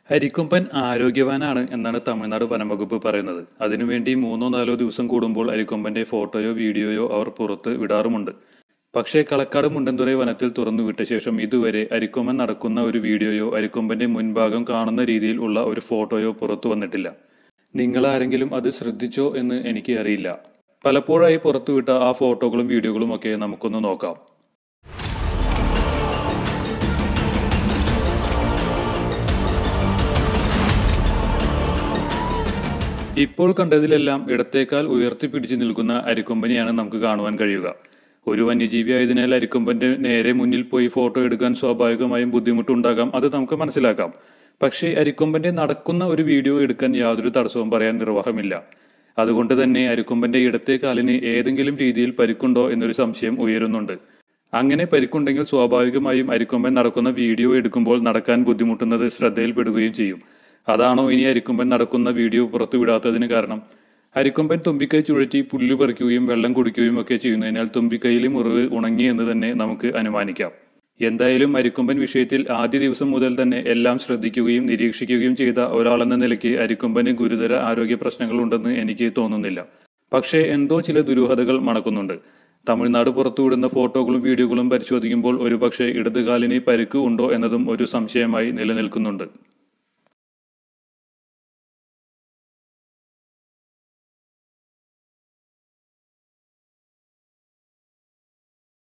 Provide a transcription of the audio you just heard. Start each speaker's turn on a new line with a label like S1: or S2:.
S1: അരിക്കൊമ്പൻ ആരോഗ്യവാനാണ് എന്നാണ് തമിഴ്നാട് വനംവകുപ്പ് പറയുന്നത് അതിനുവേണ്ടി മൂന്നോ നാലോ ദിവസം കൂടുമ്പോൾ അരിക്കൊമ്പന്റെ ഫോട്ടോയോ വീഡിയോയോ അവർ പുറത്ത് വിടാറുമുണ്ട് പക്ഷേ കളക്കാട് മുണ്ടന്തുറൈ വനത്തിൽ തുറന്നുവിട്ട ശേഷം ഇതുവരെ അരിക്കൊമ്പൻ നടക്കുന്ന ഒരു വീഡിയോയോ അരിക്കൊമ്പന്റെ മുൻഭാഗം കാണുന്ന രീതിയിൽ ഉള്ള ഒരു ഫോട്ടോയോ പുറത്തു വന്നിട്ടില്ല നിങ്ങൾ ആരെങ്കിലും അത് ശ്രദ്ധിച്ചോ എന്ന് എനിക്ക് അറിയില്ല പലപ്പോഴായി പുറത്തുവിട്ട ആ ഫോട്ടോകളും വീഡിയോകളും ഒക്കെ നമുക്കൊന്ന് നോക്കാം ഇപ്പോൾ കണ്ടതിലെല്ലാം ഇടത്തേക്കാൾ ഉയർത്തിപ്പിടിച്ചു നിൽക്കുന്ന അരിക്കൊമ്പനെയാണ് നമുക്ക് കാണുവാൻ കഴിയുക ഒരു വന്യജീവി ആയതിനാൽ അരിക്കൊമ്പന്റെ നേരെ മുന്നിൽ പോയി ഫോട്ടോ എടുക്കാൻ സ്വാഭാവികമായും ബുദ്ധിമുട്ടുണ്ടാകാം അത് നമുക്ക് മനസ്സിലാക്കാം പക്ഷേ അരിക്കൊമ്പന്റെ നടക്കുന്ന ഒരു വീഡിയോ എടുക്കാൻ യാതൊരു തടസ്സവും പറയാൻ നിർവാഹമില്ല അതുകൊണ്ട് തന്നെ അരിക്കൊമ്പന്റെ ഇടത്തെ കാലിന് ഏതെങ്കിലും രീതിയിൽ പരിക്കുണ്ടോ എന്നൊരു സംശയം ഉയരുന്നുണ്ട് അങ്ങനെ പരിക്കുണ്ടെങ്കിൽ സ്വാഭാവികമായും അരിക്കൊമ്പൻ നടക്കുന്ന വീഡിയോ എടുക്കുമ്പോൾ നടക്കാൻ ബുദ്ധിമുട്ടുന്നത് ശ്രദ്ധയിൽപ്പെടുകയും ചെയ്യും അതാണോ ഇനി അരിക്കൊമ്പൻ നടക്കുന്ന വീഡിയോ പുറത്തുവിടാത്തതിന് കാരണം അരിക്കൊമ്പൻ തുമ്പിക്കൈ ചുഴറ്റി പുല്ല് പറിക്കുകയും വെള്ളം കുടിക്കുകയും ഒക്കെ ചെയ്യുന്നതിനാൽ തുമ്പിക്കൈയിലെ മുറിവ് ഉണങ്ങി എന്ന് തന്നെ നമുക്ക് അനുമാനിക്കാം എന്തായാലും അരിക്കൊമ്പൻ വിഷയത്തിൽ ആദ്യ ദിവസം മുതൽ തന്നെ എല്ലാം ശ്രദ്ധിക്കുകയും നിരീക്ഷിക്കുകയും ചെയ്ത ഒരാളെന്ന നിലയ്ക്ക് അരിക്കൊമ്പന് ഗുരുതര ആരോഗ്യ പ്രശ്നങ്ങളുണ്ടെന്ന് എനിക്ക് തോന്നുന്നില്ല പക്ഷേ എന്തോ ചില ദുരൂഹതകൾ മണക്കുന്നുണ്ട് തമിഴ്നാട് പുറത്തുവിടുന്ന ഫോട്ടോകളും വീഡിയോകളും പരിശോധിക്കുമ്പോൾ ഒരുപക്ഷെ ഇടതുകാലിന് പരിക്ക് ഉണ്ടോ എന്നതും ഒരു സംശയമായി നിലനിൽക്കുന്നുണ്ട്